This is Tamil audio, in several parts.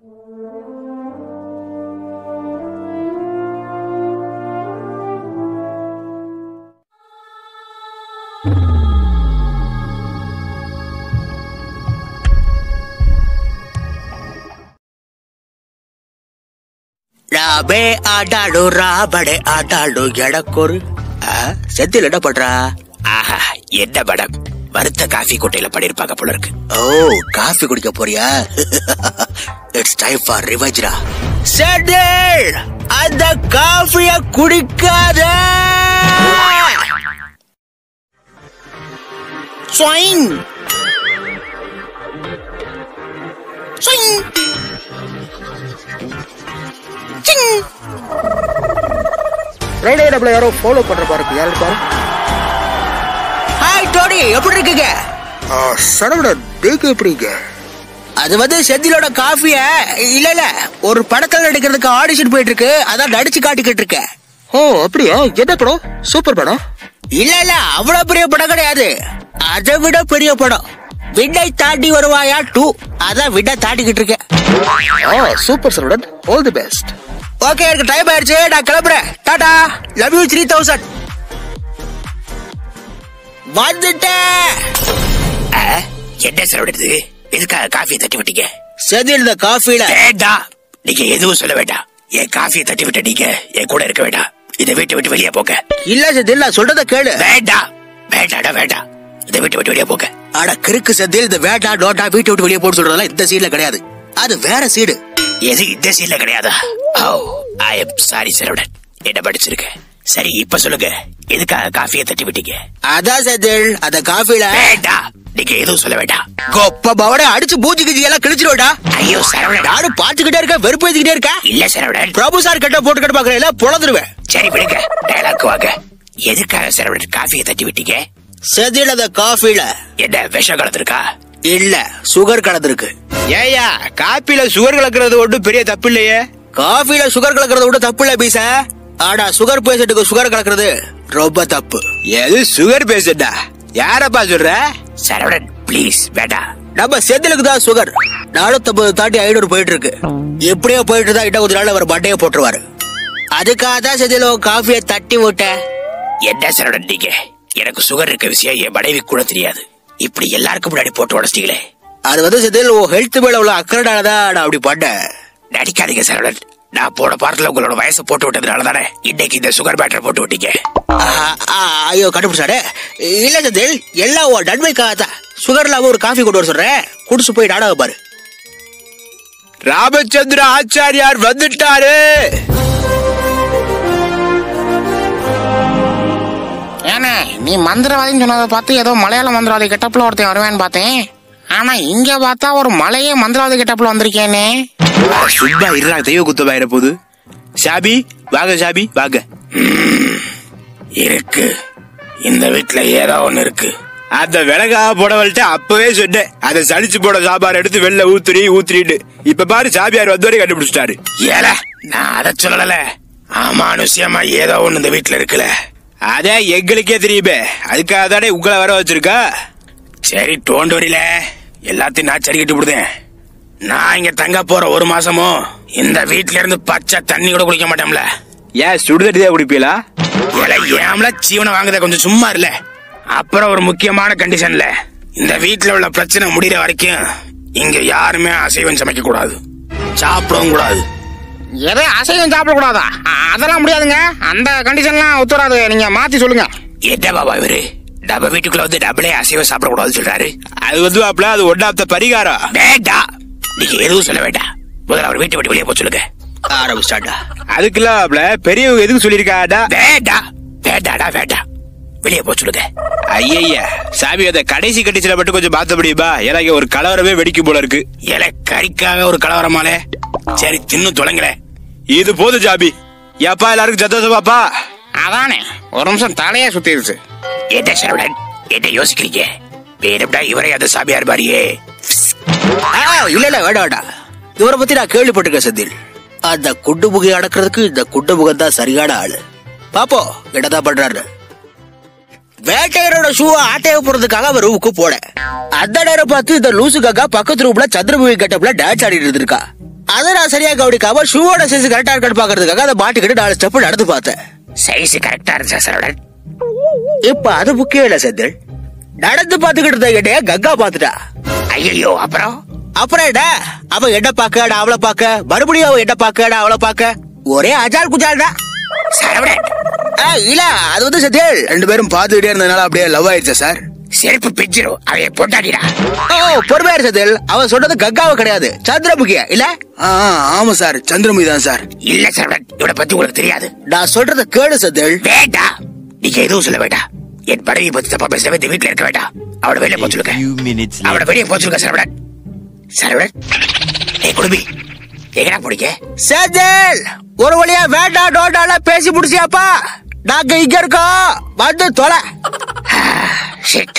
ராபே ஆடாடு ராபடே ஆடாடு எடக்கொரு செத்தில் என்ன பண்றா ஆஹா என்ன மேடம் வறுத்த காஃபி கொட்டையில பண்ணிருப்பாங்க போல இருக்கு ஓ காஃபி குடிக்க போறியா இட்ஸ் டைம் ஃபார் ரிவெஞ்ச்ரா செட்டில் அந்த காஃபிய குடிக்காத ஸ்வைங் ஸ்வைங் ஃப்ரைடே நம்மள யாரோ ஃபாலோ பண்ற பாருக்கு யாரு பாரு ஹாய் டோனி எப்படி இருக்கீங்க சடவிட நீங்க எப்படிங்க அது வந்து செந்திலோட காஃபிய இல்ல இல்ல ஒரு படத்துல நடிக்கிறதுக்கு ஆடிஷன் போயிட்டு இருக்கு அதான் நடிச்சு காட்டிக்கிட்டு இருக்கேன் ஓ அப்படியா என்ன படம் சூப்பர் படம் இல்ல இல்ல அவ்வளவு பெரிய படம் கிடையாது அதை விட பெரிய படம் விண்ணை தாண்டி வருவாயா டூ அதான் விண்ணை தாண்டிக்கிட்டு இருக்கேன் ஆ super Saravanan all the best okay எனக்கு டைம் ஆயிடுச்சு நான் கிளம்புறேன் டாடா லவ் யூ த்ரீ தௌசண்ட் வந்துட்டேன் ஆ, என்ன செலவிடுது எதுக்காக காஃபியை தட்டி விட்டீங்க செதில் இந்த காஃபில வேண்டாம் நீங்க எதுவும் சொல்ல வேண்டாம் என் காஃபியை தட்டி விட்ட நீங்க என் கூட இருக்க வேண்டாம் இதை வீட்டை விட்டு வெளியே போங்க இல்ல செதில் நான் சொல்றத கேளு வேண்டாம் வேண்டாடா வேண்டாம் இதை வீட்டை விட்டு வெளியே போங்க அட கிறுக்கு செதில் இந்த வேட்டா டோட்டா வீட்டை விட்டு வெளியே போட்டு சொல்றதெல்லாம் இந்த சீன்ல கிடையாது அது வேற சீடு எது இந்த சீன்ல கிடையாதா oh I am sorry Saravanan என்ன படிச்சிருக்கேன் சரி இப்ப சொல்லுங்க எதுக்காக காஃபியை தட்டி விட்டீங்க அதான் செதில் அந்த காஃபில வேண்டாம் நீங்க எதுவும் சொல்ல வேண்டாம் கொப்ப பவட அடிச்சு பூச்சி கிச்சி எல்லாம் கிழிச்சிருவடா ஐயோ சரவணன் நானும் பாத்துக்கிட்டே இருக்கேன் வெறுப்பு ஏத்திக்கிட்டே இருக்கேன் இல்ல சரவணன் பிரபு சார் கிட்ட போட்டு கிட்ட பாக்குறேன் பொழந்துருவேன் சரி விடுங்க டயலாக் வாங்க எதுக்காக சரவணன் காஃபியை தட்டி விட்டீங்க செதில் அந்த காஃபில என்ன விஷம் கலந்துருக்கா இல்ல சுகர் கலந்துருக்கு ஏயா காப்பில சுகர் கலக்கிறது ஒன்றும் பெரிய தப்பு இல்லையே காஃபில சுகர் கலக்கறத விட தப்பு இல்ல பீச ஆனா சுகர் பேஷண்ட்டுக்கு சுகர் கலக்கிறது ரொம்ப தப்பு எது சுகர் பேஷண்டா யாரப்பா சொல்ற சரவணன் ப்ளீஸ் வேண்டாம் நம்ம செதிலுக்கு தான் சுகர் நானூத்தம்பது தாண்டி ஐநூறு போயிட்டு இருக்கு எப்படியோ போயிட்டு தான் இன்னும் கொஞ்ச நாள் அவர் மண்டையை போட்டுருவாரு அதுக்காக தான் செதில் உன் காஃபியை தட்டி விட்டேன் என்ன சரவணன் நீங்க எனக்கு சுகர் இருக்க விஷயம் என் மனைவி கூட தெரியாது இப்படி எல்லாருக்கும் முன்னாடி போட்டு உடச்சிட்டீங்களே அது வந்து செதில் உன் ஹெல்த் மேல உள்ள அக்கறைனாலதான் நான் அப்படி பண்ணேன் நடிக்காதீங்க சரவணன் நான் போன பாரத்துல உங்களோட வயசை போட்டு விட்டதுனால தானே இன்னைக்கு இந்த சுகர் பேட்டர் போட்டு விட்டீங்க ஆ, ஆ, ஐயோ கண்டுபிடிச்சாரு இல்ல செதில் எல்லாம் உன் நன்மைக்காக தான் சுகர் இல்லாம ஒரு காஃபி கொண்டு வர சொல்றேன் குடிச்சு போய் நாடகம் பாரு ராமச்சந்திர ஆச்சாரியார் வந்துட்டாரு ஏனே நீ மந்திரவாதின்னு சொன்னதை பார்த்து ஏதோ மலையாள மந்திரவாதி கெட்டப்புல ஒருத்தன் வருவேன்னு பார்த்தேன் ஆனா இங்க பார்த்தா ஒரு மலையே மந்திரவாதி கெட்டப்புல வந்திருக்கேனே சும்மா இருடா தெய்வ குத்தமாயிர போது ஷாபி வாங்க ஷாபி வாங்க இருக்கு இந்த வீட்டுல ஏதோ ஒண்ணு இருக்கு அந்த விலகாக போடவள்கிட்ட அப்பவே சொன்னேன் அதை சளிச்சு போட சாம்பார் எடுத்து வெளில ஊத்துறி ஊத்துறிட்டு இப்ப பாரு சாபியார் வந்தவரை கண்டுபிடிச்சிட்டாரு ஏல நான் அதை சொல்லல அமானுஷ்யமா ஏதோ ஒண்ணு இந்த வீட்டுல இருக்குல்ல அதே எங்களுக்கே தெரியுமே அதுக்காக தானே உங்களை வர வச்சிருக்கா சரி டோண்ட் வரியில எல்லாத்தையும் நான் சரிக்கிட்டு விடுதேன் நான் இங்க தங்க போற ஒரு மாசமும் இந்த வீட்ல இருந்து பச்சை தண்ணி கூட குடிக்க மாட்டோம்ல ஏன் சுடுதண்ணி தான் குடிப்பீங்களா ஏல ஏம்ல ஜீவனை வாங்குறத கொஞ்சம் சும்மா இல்ல அப்புறம் ஒரு முக்கியமான கண்டிஷன்ல இந்த வீட்ல உள்ள பிரச்சனை முடிகிற வரைக்கும் இங்க யாருமே அசைவம் சமைக்க கூடாது சாப்பிடவும் கூடாது எதை அசைவம் சாப்பிடக்கூடாதா அ- அதெல்லாம் முடியாதுங்க அந்த கண்டிஷன்லாம் ஒத்துறாது நீங்க மாத்தி சொல்லுங்க என்ன பாபா இவரு நம்ம வீட்டுக்குள்ள வந்து நம்மளே அசைவம் சாப்பிடக்கூடாதுன்னு சொல்றாரு அது வந்து அப்பல அது ஒன்னாப்த பரிகாரம் வேண்டாம் நீங்க எதுவும் சொல்ல வேண்டாம் முதல்ல அவர் வீட்டை விட்டு வெளியே போக சொல்லுங்க ஆரம்பிச்சாண்டா அதுக்கெல்லாம் அப்பல பெரியவங்க எதுக்கு சொல்லிருக்காடா வேண்டாம் வேண்டாடா வேண்டாம் வெளியே போக சொல்லுங்க ஐயய்யா சாமி அந்த கடைசி கட்டிச்சில மட்டும் கொஞ்சம் மாத்த முடியுமா எனக்கு ஒரு கலவரமே வெடிக்கும் போல இருக்கு இலை கறிக்காக ஒரு கலவரமாலே சரி தின்னு தொலைங்களேன் இது போதும் ஜாபி ஏப்பா எல்லாருக்கும் சந்தோஷமாப்பா அதானே ஒரு நிமிஷம் தலையே சுத்திருச்சு என்ன சரவணன் என்ன யோசிக்கிறீங்க வேணும்டா இவரே அந்த சாமியார் மாதிரியே ஆ, இல்ல இல்ல வேண்டாம் வேண்டாம் இவரை பத்தி நான் கேள்விப்பட்டிருக்கேன் செந்தில் அந்த குண்டு முகை அடக்கிறதுக்கு இந்த குண்டு முகம் தான் சரியான ஆளு பாப்போ என்னதான் பண்றாரு வேட்டையரோட ஷூ ஆட்டைய போறதுக்காக அவர் ரூமுக்கு போன அந்த நேரம் பார்த்து இந்த லூசு காக்கா பக்கத்து ரூம்ல சந்திரமுகி கட்டப்ல டான்ஸ் ஆடிட்டு இருந்திருக்கா அதை நான் சரியா கவனிக்காம ஷூவோட சைஸ் கரெக்டா இருக்கான்னு பாக்குறதுக்காக அதை மாட்டிக்கிட்டு நாலு ஸ்டெப் நடந்து பார்த்தேன் சைஸ் கரெக்டா இருந்துச்சா சரவணன் இப்ப அது முக்கியம் இல்ல செந்தில் நடந்து பாத்துக்கிட்டு இருந்த என்னைய கங்கா பாத்துட்டா ஐயோ அப்புறம் அப்புறம் என்ன அவ என்ன பாக்க நான் அவளை பாக்க மறுபடியும் அவ என்ன பாக்க நான் அவளை பாக்க ஒரே அஜால் குஜால் தான் சரவணன் ஆ, இல்ல அது வந்து செந்தில் ரெண்டு பேரும் பாத்துக்கிட்டே இருந்ததுனால அப்படியே லவ் ஆயிடுச்சா சார் செருப்பு பிஞ்சிரும் அவைய பொட்டாடிடா ஓ பொறுமையா இரு செந்தில் அவன் சொன்னது கங்காவை கிடையாது சந்திரமுகிய இல்ல ஆமா சார் சந்திரமுகி தான் சார் இல்ல சரவணன் இவனை பத்தி உங்களுக்கு தெரியாது நான் சொல்றத கேளு செந்தில் வேண்டாம் நீங்க எதுவும் சொல்ல வேண்டாம் என் படவை பத்தி தப்பா பேசவே இந்த வீட்டுல இருக்க வேண்டாம் அவளை வெளியே போக சொல்லுங்க few minutes later. அவளை வெளியே போக சொல்லுங்க சரவணன் சரவணன் ஏய் குடும்பி எங்கடா பிடிக்க செந்தில் ஒரு வழியா வேண்டாம் டோண்டால பேசி முடிச்சியாப்பா நாங்க இங்க இருக்கோம் வந்து தொலை ஷிட்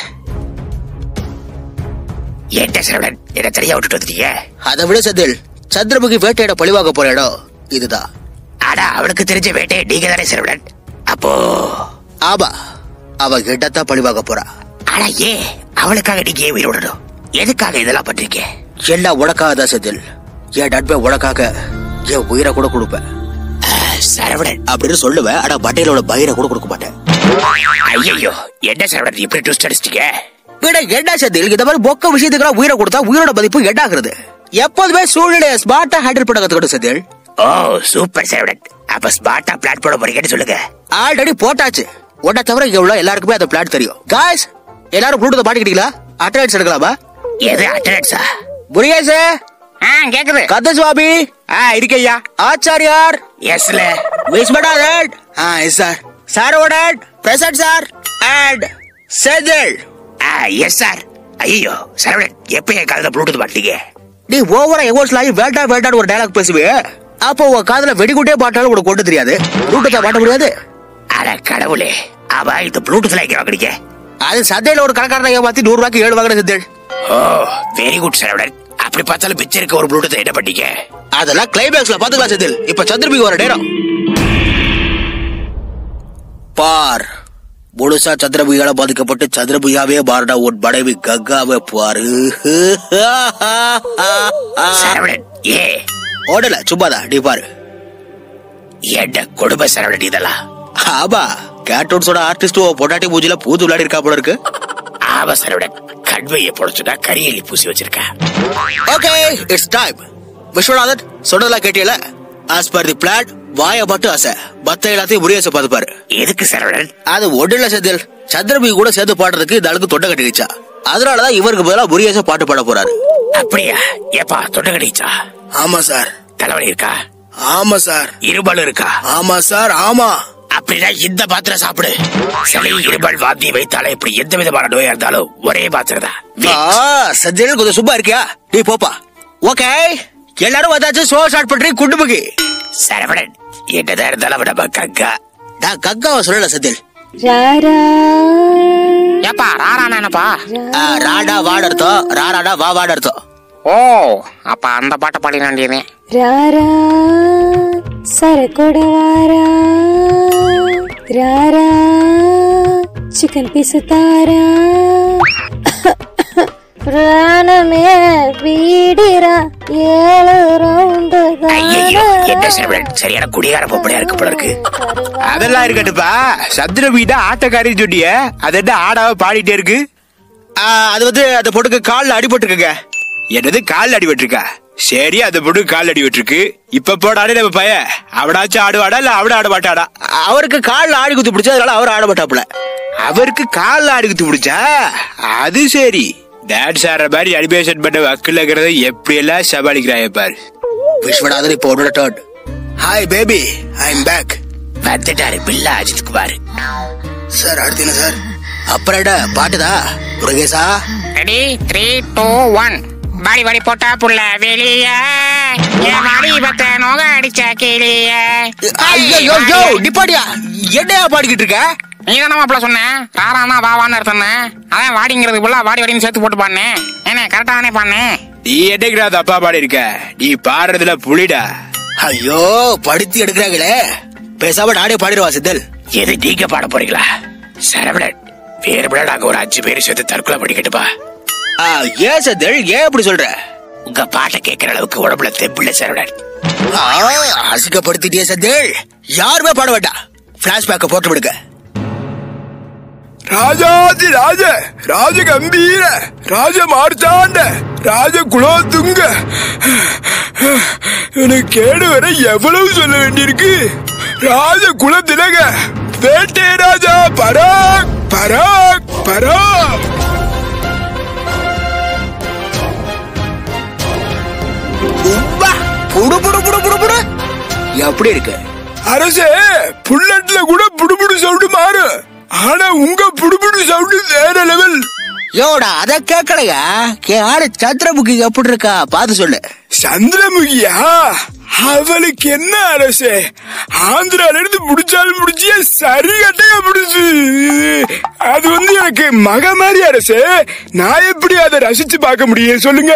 ஏன்டா சரவணன் என்ன தனியா விட்டுட்டு வந்துட்டீங்க அதை விட செந்தில் சந்திரமுகி வேட்டையிட பழிவாக போற இடம் இதுதான் ஆனா அவளுக்கு தெரிஞ்ச வேட்டையை நீங்க தானே சரவணன் அப்போ ஆமா அவ கிட்டத்தான் பழிவாக போறா ஆனா ஏன் அவளுக்காக நீங்க ஏன் உயிர் விடணும் எதுக்காக இதெல்லாம் பண்றீங்க எல்லாம் உனக்காக தான் செந்தில் என் நட்பை உனக்காக என் உயிரை கூட கொடுப்பேன் அஹ், சரவணன் அப்படின்னு சொல்லுவேன் ஆனா பட்டையில உள்ள பயிரை கூட கொடுக்க மாட்டேன் ஐயோ என்ன சரவணன் இப்படி ட்விஸ்ட் அடிச்சிட்டீங்க விட என்ன செந்தில் இந்த மாதிரி பொக்க விஷயத்துக்கு உயிரை கொடுத்தா உயிரோட மதிப்பு என்னாகிறது எப்போதுமே சூழ்நிலையை ஸ்மார்ட்டா ஹேண்டில் பண்ண கத்துக்கணும் செந்தில் ஓ சூப்பர் சரவணன் அப்ப ஸ்மார்ட்டா பிளான் போட போறீங்கன்னு சொல்லுங்க ஆல்ரெடி போட்டாச்சு உன்னை தவிர இங்க உள்ள எல்லாருக்குமே அந்த பிளான் தெரியும் காய்ஸ் எல்லாரும் ப்ளூடூத் மாட்டிக்கிட்டீங்களா அட்டனன்ஸ் எடுக்கலாமா எது அட்டனன்ஸா முருகேஷ் ஆ கேக்குது கந்த சுவாமி ஆ இருக்கையா ஆச்சாரியார் எஸ்ல விஸ்வநாதன் ஆ எஸ் சார் சாரோடன் present sir and Senthil yes sir ஐயோ சரவணன் எப்ப என் காலத்துல ப்ளூடூத் மாட்டீங்க நீ ஓவரா எமோஷனல் ஆகி வேண்டாம் வேண்டாம்னு ஒரு டயலாக் பேசுவே அப்போ உன் காதுல வெடிகுட்டே பாட்டாலும் உனக்கு கொண்டு தெரியாது ப்ளூடூத்தை மாட்ட முடியாது அட கடவுளே அவ இந்த ப்ளூடூத்ல எங்க வாங்குறீங்க அது சந்தையில ஒரு கணக்காரனை ஏமாத்தி நூறு ரூபாய்க்கு ஏழு வாங்கின Senthil oh very good Saravanan அப்படி பார்த்தாலும் பிச்சை இருக்க ஒரு ப்ளூடூத் என்ன பண்ணீங்க அதெல்லாம் கிளைமேக்ஸ்ல பாத்துக்கலாம் செந்தில் இப்ப சந்திரபிக்கு வர நேரம் பார் முழுசா சந்திரபுயால பாதிக்கப்பட்டு சந்திரபுயாவே மாறினா உன் மனைவி கங்காவை பாரு சரவணன் ஏ ஓடல சும்மாதான் நீ பாரு என்ன கொடுமை சரவணன் இதெல்லாம் ஆமா கேட்டோன்ஸோட ஆர்டிஸ்ட் பொட்டாட்டி பூஜையில பூத்து விளையாடி இருக்கா போல இருக்கு ஆமா சரவணன் கண்மையை பொழைச்சுட்டா கரியலி பூசி வச்சிருக்க ஓகே இட்ஸ் டைம் விஸ்வநாதன் சொன்னதெல்லாம் கேட்டியல ஆஸ் பர் தி பிளான் வாய மட்டும் ஆசை மத்த எல்லாத்தையும் முருகேச பார்த்துப்பாரு எதுக்கு சரவணன் அது ஒன்றுல செந்தில் சந்திரபி கூட சேர்ந்து பாடுறதுக்கு இந்த ஆளுக்கு தொண்டை கட்டிடுச்சா அதனாலதான் இவருக்கு பதிலா முருகேச பாட்டு பாட போறாரு அப்படியா ஏப்பா தொண்டை கடிச்சா ஆமா சார் தலைவலி இருக்கா ஆமா சார் இருமல் இருக்கா ஆமா சார் ஆமா அப்படின்னா இந்த பாத்திரம் சாப்பிடு சளி இருமல் வாந்தி வைத்தாலே இப்படி எந்த விதமான நோயா இருந்தாலும் ஒரே பாத்திரம் தான் ஆ, செந்தில் கொஞ்சம் சும்மா இருக்கியா நீ போப்பா ஓகே எல்லாரும் வந்தாச்சு ஷோ ஸ்டார்ட் பண்றீ குண்டுமுகி சரவணன் என்னதான் இருந்தாலும் அவன் நம்ம கங்கா நான் கங்காவை சொல்லல செந்தில் ராரா ஏப்பா ராரானா என்னப்பா ஆ, ராடா வாட அர்த்தம் ராராடா வா வாட அர்த்தம் ஓ அப்ப அந்த பாட்டை பாடி வேண்டியதே ராரா సరకొడ వారా రారా చికెన్ పీసు తారా ప్రాణమే వీడిరా ఏಳು రౌండ్ ஐயோ என்ன சரவணன் சரியான குடிகார பொம்பளையா இருக்கு போல இருக்கு அதெல்லாம் இருக்கட்டுப்பா சந்திரபி தான் ஆட்டக்காரின்னு சொன்னிய அது என்ன ஆடாவ பாடிட்டே இருக்கு ஆ, அது வந்து அந்த பொண்ணுக்கு கால்ல அடிபட்டுருக்குங்க என்னது கால் அடிபட்டிருக்கா சரி அந்த பொண்ணு கால் அடிபட்டிருக்கு இப்ப போடாடே நம்ம பையன் அவனாச்சும் ஆடுவாடா இல்ல அவட ஆட மாட்டாடா அவருக்கு கால்ல ஆடி குத்து பிடிச்சா அதனால அவர் ஆடப்பட்டாப்புல அவருக்கு கால் ஆடி குத்து பிடிச்சா அது சரி டான்ஸ் ஆடுற மாதிரி அனிமேஷன் பண்ண வக்கில்ங்கிறத எப்படி எல்லாம் சமாளிக்கிறாங்க பாரு விஸ்வநாதன் இப்போ உன்னோட turn hi baby I am back வந்துட்டாரு பில்லா அஜித் குமார் சார் அடுத்து என்ன சார் அப்புறம் என்ன பாட்டுதா முருகேசா ரெடி த்ரீ டூ ஒன் பாடி பாடி போட்டா புள்ள வெளிய என் வாடி பத்த நோக அடிச்ச கிளிய ஐயோ யோ நிப்பாடியா என்னையா பாடிக்கிட்டு இருக்க நீ தானே மாப்பிள்ள சொன்ன ராரானா வாவான்னு அர்த்தம் அதான் வாடிங்கிறது புள்ள வாடி வாடின்னு சேர்த்து போட்டு பாடினேன் என்ன கரெக்டா தானே பாடினேன் நீ என்னைக்கு தப்பா பாடி இருக்க நீ பாடுறதுல புலிடா ஐயோ படுத்தி எடுக்கிறாங்களே பேசாம நானே பாடிடுவா சித்தல் எது நீங்க பாட போறீங்களா சரவணன் வேறு நாங்க ஒரு அஞ்சு பேர் சேர்த்து தற்கொலை பண்ணிக்கிட்டுப்பா ஆ, ஏன் சித்தல் ஏன் இப்படி சொல்ற உங்க பாட்டை கேட்கற அளவுக்கு உடம்புல தெப்பில்ல சரவணன் ஆ, அசிங்கப்படுத்திட்டியே செந்தில் யாருமே பாட வேண்டாம் பிளாஷ்பேக்க போட்டு விடுங்க ராஜாதி ராஜ ராஜ கம்பீர ராஜ மார்த்தாண்ட ராஜ குலோத்துங்க எனக்கு கேடு வர எவ்வளவு சொல்ல வேண்டியிருக்கு ராஜ குல திலக வேட்டே ராஜா பராக் பராக் பராக் உப்பா, புடு புடு புடு புடு புடு எப்படி இருக்கு அரசே புல்லட்ல கூட புடுபுடு சவுண்டு மாறும் ஆனா உங்க புடுபுடு சவுண்டு வேற லெவல் யோடா அத கேட்கலையா யாரு சந்திரமுகி எப்படி இருக்கா பாத்து சொல்லு சந்திரமுகியா அவளுக்கு என்ன அரசே ஆந்திரால இருந்து முடிச்சாலும் முடிச்சிய சரி கட்டையா முடிச்சு அது வந்து எனக்கு மக மாதிரி அரசே நான் எப்படி அதை ரசிச்சு பார்க்க முடியும் சொல்லுங்க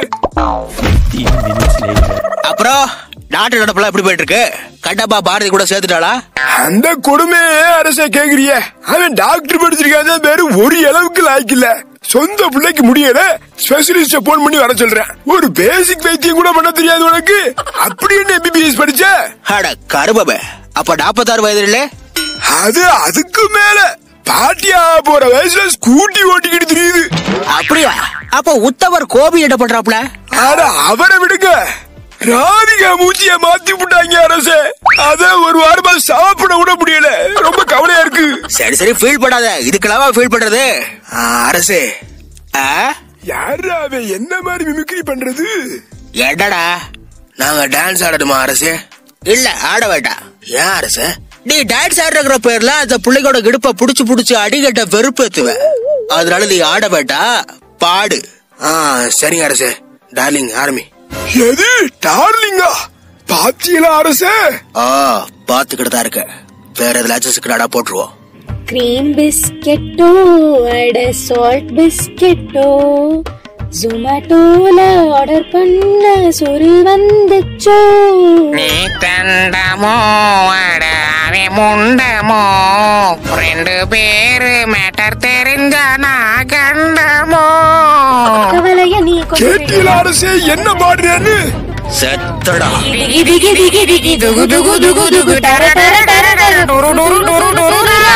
அப்புறம் நாட்டு நடப்புல எப்படி போயிட்டு இருக்கு கண்டப்பா பாரதி கூட சேர்த்துட்டாளா அந்த கொடுமையே அரசே கேக்குறிய அவன் டாக்டர் படிச்சிருக்காங்க வேற ஒரு அளவுக்கு லாய்க்கல சொந்த பிள்ளைக்கு முடியல ஸ்பெஷலிஸ்ட போன் பண்ணி வர சொல்றேன் ஒரு பேசிக் வைத்தியம் கூட பண்ண தெரியாது உனக்கு அப்படி என்ன எம்பிபிஎஸ் படிச்ச அட கருபப அப்ப நாப்பத்தாறு வயது இல்ல அது அதுக்கு மேல பாட்டியா போற வயசுல ஸ்கூட்டி ஓட்டிக்கிட்டு தெரியுது அப்படியா அப்ப உத்தவர் கோபி என்ன பண்றாப்ல ஆனா அவரை விடுங்க ராதிகா மூச்சிய மாத்தி விட்டாங்க அரசே அத ஒரு வாரமா சாப்பிட கூட முடியல ரொம்ப கவலையா இருக்கு சரி சரி ஃபீல் பண்ணாத இதுக்கெல்லாம் ஃபீல் பண்றது ஆ, அரசே ஆ? யாரா அவன் என்ன மாதிரி மிமிக்ரி பண்றது என்னடா நாங்க டான்ஸ் ஆடணுமா அரசே இல்ல ஆட வேண்டாம் ஏன் அரசே நீ டான்ஸ் ஆடுற பேர்ல அந்த பிள்ளையோட இடுப்ப புடிச்சு புடிச்சு அடிக்கட்ட வெறுப்பேத்துவ அதனால நீ ஆட வேண்டாம் பாடு ஆ சரிங்க அரசே டார்லிங் ஆரம்பி எது டார்லிங்கா பாத்தீங்களா அரசே ஆ பாத்துக்கிட்டு தான் இருக்க வேற எதுலாச்சும் சிக்கலாடா போட்டுருவோம் கிரீம் பிஸ்கெட்டோ அட சால்ட் பிஸ்கெட்டோ ஜொமேட்டோல ஆர்டர் பண்ண சொரி வந்துச்சோ நீ தண்டமோ அடாவே முண்டமோ ரெண்டு பேரு மேட்டர் தெரிஞ்சா நான் கண்டமோ கவலைய நீ கொஞ்சம் கேட்டீங்களா அரசே என்ன பாடுறேன்னு செத்தடா டிகி டிகி டிகி டிகி துகு துகு துகு துகு டர டர டர டர டுரு டுரு டுரு டுரு டுரு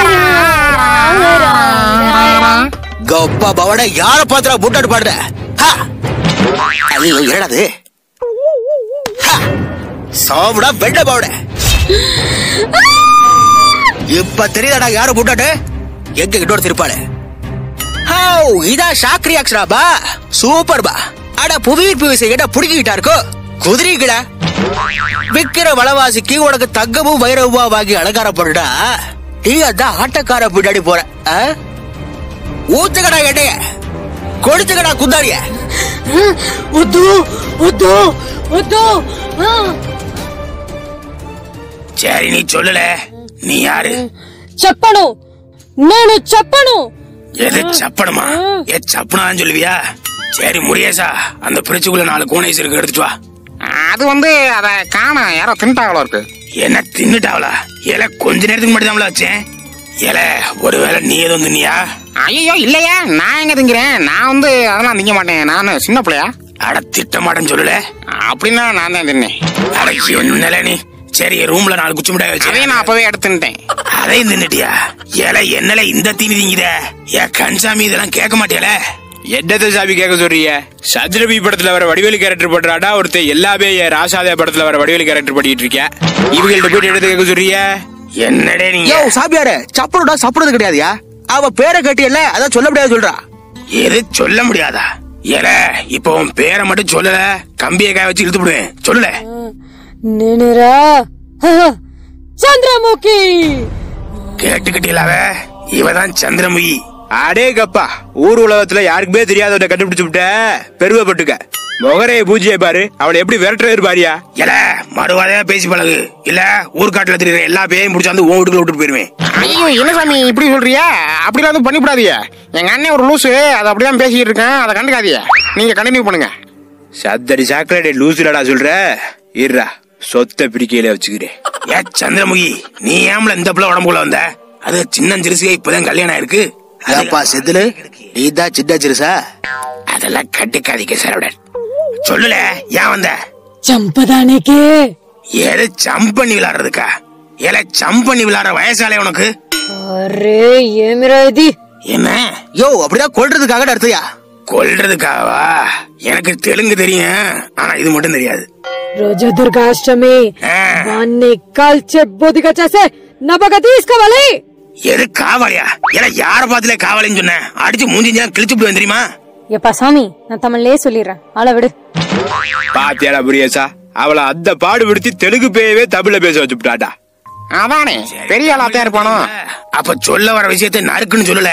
கப்பா பவட யார பாத்திரா புட்டாட்டு பாடுற ஹா! ஐயோ என்னடாது ஹா! சாவுடா வெண்ட பவட இப்ப தெரியுதாடா யாரு புட்டாட்டு எங்க கிட்ட திருப்பாடு ஹாவ் இதா ஷாக் ரியாக்ஷனா பா சூப்பர் பா அட புவியீர்ப்பு விசை கிட்ட புடுங்கிட்டா இருக்கோ குதிரைகளா விக்கிற வளவாசிக்கு உனக்கு தங்கமும் வைரவமா வாங்கி அலங்காரப்படுடா நீ அதான் ஆட்டக்கார பின்னாடி போற ஆ? ஊத்துக்கடா எண்டைய கொடுத்துக்கடா குந்தாடிய ఉద్దు ఉద్దు ఉద్దు சரி நீ சொல்லல நீ யாரு చెప్పను నేను చెప్పను எது சப்பனமா ஏ சப்பனான்னு சொல்லுவியா சரி முருகேசா அந்த பிரிச்சுக்குள்ள நாலு கோணேஸ் இருக்கு எடுத்துட்டு வா அது வந்து அத காண யாரோ திண்டாவளோ இருக்கு என்ன தின்னுட்டாவளா ஏல கொஞ்ச நேரத்துக்கு மட்டும் தான் வச்சேன் ஏல ஒருவேளை நீ எதுவும் தின்னியா ஐயோ இல்லையா நான் எங்க திங்கிறேன் நான் வந்து அதெல்லாம் திங்க மாட்டேன் நான் சின்ன பிள்ளையா அட திட்ட மாட்டேன்னு சொல்லல அப்படின்னா நான் தான் தின்னேன் அட என்னல நீ சரி ரூம்ல நாலு குச்சி மிட்டாய் அதையும் வச்சு நான் அப்பவே எடுத்துட்டேன் அதையும் தின்னுட்டியா ஏல என்னல இந்த தீனி திங்கித ஏ கன்சாமி இதெல்லாம் கேட்க மாட்டியால என்னத்த சாமி கேட்க சொல்றீங்க சந்திரபி படத்துல வர வடிவேலு கேரக்டர் பண்றாடா ஒருத்தன் எல்லாமே என் ராசாதே படத்துல வர வடிவேலு கேரக்டர் பண்ணிட்டு இருக்கேன் இவங்கள்ட்ட போயிட்டு எடுத்து கேட்க சொல்றீங்க என்னடே நீங்க யோ சாப்பியாரு சப்பனுடா சாப்பிடுறது கிடையாதுயா அவ பேரை கட்டியல்ல அதான் சொல்ல முடியாது சொல்றா எது சொல்ல முடியாதா ஏல இப்போ உன் பேரை மட்டும் சொல்லல கம்பியை காய வச்சு இழுத்து விடுவேன் சொல்லல నేనురా చంద్రముఖి கேட்டுக்கிட்டீங்களாவ இவதான் சந்திரமுகி அடே கப்பா ஊர் உலகத்துல யாருக்குமே தெரியாதவனை கண்டுபிடிச்சு விட்ட பெருமைப்பட்டுக்க முகரைய பூஜையை பாரு அவளை எப்படி விரட்டுறது பாரியா ஏல மறுவாதையா பேசி பழகு இல்ல ஊர்காட்டுல தெரியுற எல்லா பேரையும் முடிச்சாந்து உன் வீட்டுக்குள்ள விட்டுட்டு போயிருவேன் ஐயோ என்ன சாமி இப்படி சொல்றியா அப்படிலாம் எதுவும் பண்ணிவிடாதீங்க எங்க அண்ணன் ஒரு லூசு அதை அப்படிதான் பேசிட்டு இருக்கேன் அதை கண்டுக்காதீங்க நீங்க கண்டினியூ பண்ணுங்க சத்தடி சாக்கடை லூசுலடா சொல்ற இருடா சொத்தை பிடிக்கையில வச்சுக்கிறேன் ஏ சந்திரமுகி நீ ஏம்ல இந்த பிள்ளை உடம்புக்குள்ள வந்த அது சின்ன சிறுசுக இப்பதான் கல்யாணம் ஆயிருக்கு ஏப்பா செதிலு நீ தான் சின்ன சிறுசா அதெல்லாம் கட்டுக்காதீங்க சரவடன் சொல்லுல ஏன் வந்த చంపదానికే எது ஜம்ப் பண்ணி விளையாடுறதுக்கா ஏல ஜம்ப் பண்ணி விளையாடுற வயசாலே உனக்கு అరే ఏమిరా ఇది என்ன யோ அப்படிதான் கொல்றதுக்காக அர்த்தையா கொல்றதுக்காவா எனக்கு தெலுங்கு தெரியும் ஆனா இது மட்டும் தெரியாது రోజా దుర్గాష్టమి ஆ, వాణ్ణి కాల్చే బొదిగా చేసే నబగా తీసుకోవాలి எது காவாலியா ஏல யார பாத்துல காவாலின்னு சொன்ன அடிச்சு மூஞ்சி கிழிச்சு விடுவேன் தெரியுமா எப்பா சாமி நான் தமிழ்லயே சொல்லிடுறேன் ஆள விடு பாத்தியாடா புரியசா அவளை அந்த பாடுபடுத்தி தெலுங்கு பேயவே தமிழ்ல பேச வச்சுட்டாடா அதானே பெரிய ஆளாத்தான் இருப்பானோ அப்ப சொல்ல வர விஷயத்தை நறுக்குன்னு சொல்லல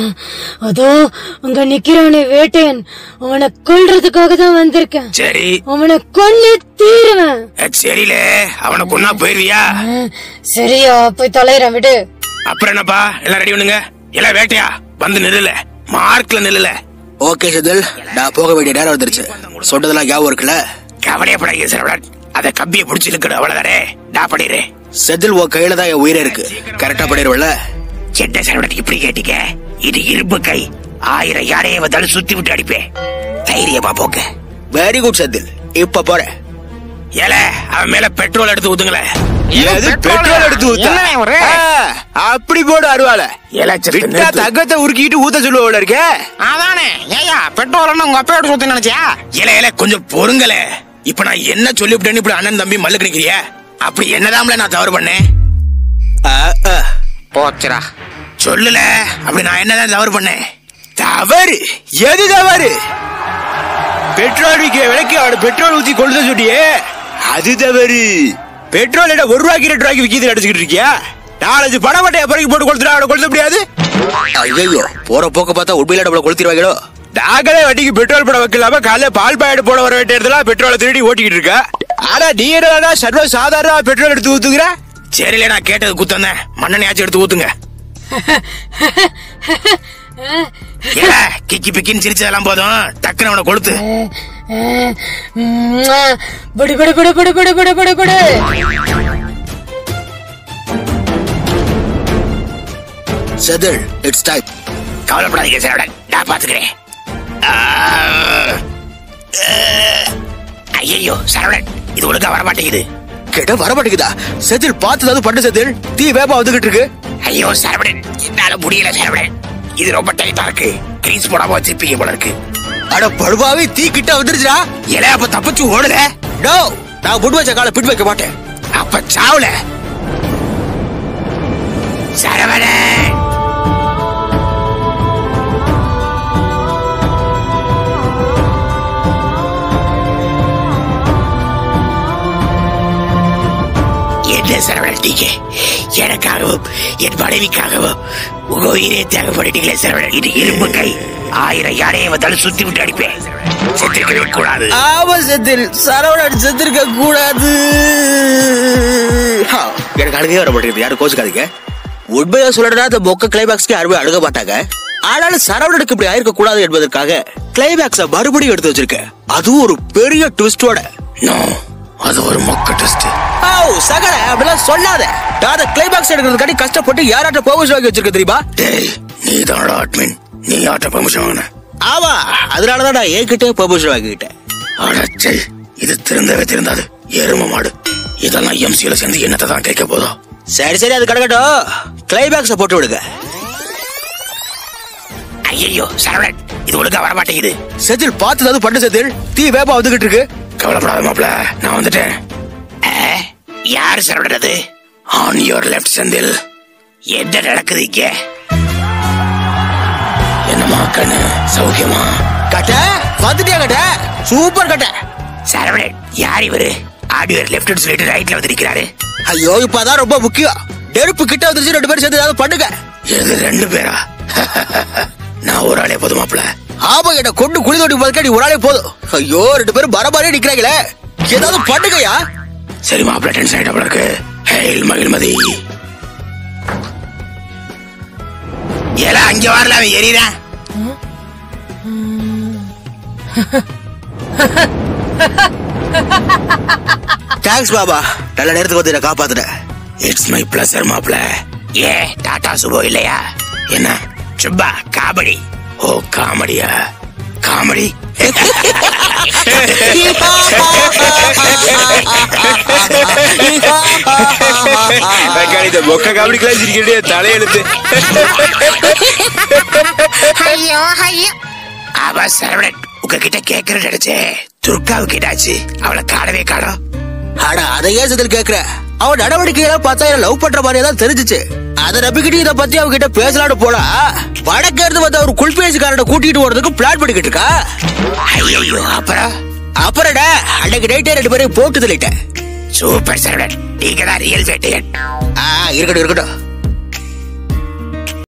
அதோ அங்க நிக்கிறானே வேட்டையன் அவனை கொல்றதுக்காக தான் வந்திருக்கேன் சரி அவனை கொன்னு தீருவேன் அஹ், சரில அவனை கொன்னா போயிருவியா ஆ, சரியா போய் தொலைறேன் விடு அப்புறம் என்னப்பா எல்லாம் ரெடி பண்ணுங்க எல்லாம் வேட்டையா வந்து நில்லுல மார்க்ல நில்லுல ஓகே செதில் நான் போக வேண்டிய நேரம் வந்துருச்சு சொன்னதெல்லாம் ஞாபகம் இருக்குல்ல கவலையப்படாதீங்க சரவணன் அத கம்பியை பிடிச்சி இழுக்கணும் அவ்வளவுதானே நான் பண்ணிடுறேன் செதில் உன் கையில தான் என் உயிரே இருக்கு கரெக்டா பண்ணிடுவல என்ன சரவணன் இப்படி கேட்டீங்க இது இரும்பு கை ஆயிரம் யாரையே வந்தாலும் சுத்தி விட்டு அடிப்பேன் தைரியமா போங்க வெரி குட் செதில் இப்ப போறேன் ஏல அவன் மேல பெட்ரோல் எடுத்து ஊத்துங்களேன் ஏது பெட்ரோல் எடுத்து ஊத்தா என்ன ஒரு ஆ, அப்படி போடு அருவால ஏல சத்து விட்டா நிறுத்து. தங்கத்தை உருக்கிட்டு ஊத்த சொல்லுவோட இருக்க அதானே ஏயா பெட்ரோல் உங்க அப்பா எடுத்து சுத்தி நினைச்சியா ஏல ஏல கொஞ்சம் பொறுங்களே இப்ப நான் என்ன சொல்லிவிட்டேன்னு இப்படி அண்ணன் தம்பி மல்லுக்கு நிக்கிறிய அப்படி என்னதாம்ல நான் தவறு பண்ணேன் ஆ, ஆ. போச்சுடா சொல்லுல அப்படி நான் என்னதான் தவறு பண்ணேன் தவறு எது தவறு பெட்ரோல் விற்கிற விலைக்கு அவட பெட்ரோல் ஊத்தி கொள்ளுத சொல்லியே அது தவறு பெட்ரோல் என்ன ஒரு ரூபாய்க்கு ரெண்டு ரூபாய்க்கு விக்கிது அடிச்சுக்கிட்டு இருக்கியா நாலஞ்சு பணமட்டையை பிறகு போட்டு கொடுத்துட்டா அவனை கொளுத்த முடியாது ஐயோ போற போக்க பார்த்தா உண்மையில நம்மள கொளுத்திடுவாங்களோ நாங்களே வண்டிக்கு பெட்ரோல் போட வைக்கலாம காலையில பால் பாக்கெட் போட வர வேண்டிய இடத்துல பெட்ரோலை திருடி ஓட்டிக்கிட்டு இருக்க ஆனா நீ என்னடா சர்வ சாதாரண பெட்ரோல் எடுத்து ஊத்துக்கிற சரியில்ல நான் கேட்டது குத்தம் மண்ணெண்ணெயாச்சும் எடுத்து ஊத்துங்க ஏல கிக்கி பிக்கின்னு சிரிச்சதெல்லாம் போதும் டக்குன்னு அவனை கொளுத்து படு படு படு படு படு படு படு படு செதில் இட்ஸ் டைம் கவலைப்படாதீங்க சரவணன் நான் பாத்துக்கிறேன் ஐயோ சரவணன் இது ஒழுங்கா வர மாட்டேங்குது கேட்ட வர மாட்டேங்குதா செதில் பார்த்து ஏதாவது பண்ணு செதில் தீ வேப்பா வந்துகிட்டு இருக்கு ஐயோ சரவணன் என்னால முடியல சரவணன் இது ரொம்ப டைட்டா இருக்கு கிரீஸ் போடாம வச்சிருப்பீங்க போல இருக்கு அட படுபாவி தீ கிட்ட வந்துருச்சுடா இல அப்ப தப்பிச்சு ஓடுல நோ நான் முன் வச்ச காலை பின் வைக்க மாட்டேன் அப்ப சாவுல சரவணன் என்ன சரவணன் நீங்க எனக்காகவும் என் மனைவிக்காகவும் உங்க உயிரே தியாகம் பண்ணிட்டீங்களே சரவணன் இது இரும்பு கை ஆயிரம் யாரையை வந்தாலும் சுத்தி விட்டு அடிப்பேன் செத்துக்கவே கூடாது ஆமா செதில் சரவணன் செத்திருக்க கூடாது ஹா, எனக்கு அழுகே வர மாட்டேங்குது யாரும் கோச்சுக்காதீங்க உண்மையா சொல்லணும்னா அந்த மொக்க கிளைமேக்ஸ்க்கு யாருமே அழுக மாட்டாங்க ஆனாலும் சரவணனுக்கு இப்படி ஆயிருக்க கூடாது என்பதற்காக கிளைமேக்ஸ மறுபடியும் எடுத்து வச்சிருக்கேன் அதுவும் ஒரு பெரிய ட்விஸ்டோட நோ அது ஒரு மொக்க டெஸ்ட் ஓ சகல அப்படிலாம் சொல்லாத நான் அந்த கிளைமேக்ஸ் எடுக்கிறதுக்காண்டி கஷ்டப்பட்டு யாராட்ட பெர்மிஷன் வாங்கி வச்சிருக்க தெரியுமா டேய் நீ தானடா அட்மின் நீ ஆட்ட பெர்மிஷன் வாங்கின ஆமா அதனாலதான் நான் என்கிட்டே பெர்மிஷன் வாங்கிக்கிட்டேன் அடச்சை இது திருந்தவே திருந்தாது எரும மாடு இதெல்லாம் எம்சியில சேர்ந்து என்னத்தை தான் கேட்க போதும் சரி சரி அது கிடக்கட்டும் கிளைமேக்ஸ போட்டு விடுங்க ஐயோ சரவணன் இது ஒழுங்கா வர மாட்டேங்குது செதில் பார்த்து ஏதாவது பண்ணு செதில் தீ வேப்பா வந்துகிட்டு இருக்கு கவலைப்படாத மாப்ள நான் வந்துட்டேன் ஆ, யாரு சரவணன் அது ஆன் யுவர் லெஃப்ட் செந்தில் என்ன நடக்குது இங்க என்னமா கண்ணு சௌக்கியமா கட்ட வந்துட்டியா கட்ட சூப்பர் கட்ட சரவணன் யார் இவரு ஆன் யுவர் லெஃப்ட் சொல்லிட்டு ரைட்ல வந்து நிக்கிறாரு ஐயோ இப்பதான் ரொம்ப முக்கியம் நெருப்பு கிட்ட வந்துருச்சு ரெண்டு பேரும் சேர்ந்து ஏதாவது பண்ணுங்க இது ரெண்டு பேரா நான் ஒரு ஆளே போதும் மாப்ள ஆமா என்ன கொண்டு குழி தோண்டி போதுக்கா நீ ஒரு ஆளே போதும் ஐயோ ரெண்டு பேரும் மரமாரியே நிக்கிறாங்களே ஏதாவது பண்ணுங்கயா சரி மாப்பிள்ள டென்ஷன் ஆயிட்ட போல இருக்கு ஹேல் மகிழ்மதி ஏலா அங்க வரல அவன் எரியறான் தேங்க்ஸ் பாபா நல்ல நேரத்துக்கு வந்து என்ன காப்பாத்துட்டேன் இட்ஸ் மை பிளஸர் மாப்பிள ஏ டாடா சுபோ இல்லையா என்ன சுப்பா காமெடி ஓ காமெடியா காமெடி தக்காளி இந்த மொக்க காமெடிக்கெல்லாம் சிரிக்கிறதே தலையெழுத்து ஐயோ ஐயோ அவ சரவணன் உங்ககிட்ட கேக்குறது நினைச்சே துர்காவு கேட்டாச்சு அவளை காணவே காணோம் அட அதை ஏன் சிதல் கேக்குற அவன் நடவடிக்கைகளை பார்த்தா என்ன லவ் பண்ற மாதிரியே தான் தெரிஞ்சுச்சு அதை நம்பிக்கிட்டு இத பத்தி அவகிட்ட பேசலான்னு போனா வடக்கே இருந்து வந்து ஒரு குல்பேசிக்காரனை கூட்டிட்டு போறதுக்கு பிளான் பண்ணிக்கிட்டு இருக்கா ஐயோ அப்புறம் அப்புறம்டா அன்னைக்கு நைட்டே ரெண்டு பேரையும் போட்டு தள்ளிட்டேன் சூப்பர் சரவணன் நீங்க தான் ரியல் வேட்டையன் ஆ இருக்கட்டும் இருக்கட்டும்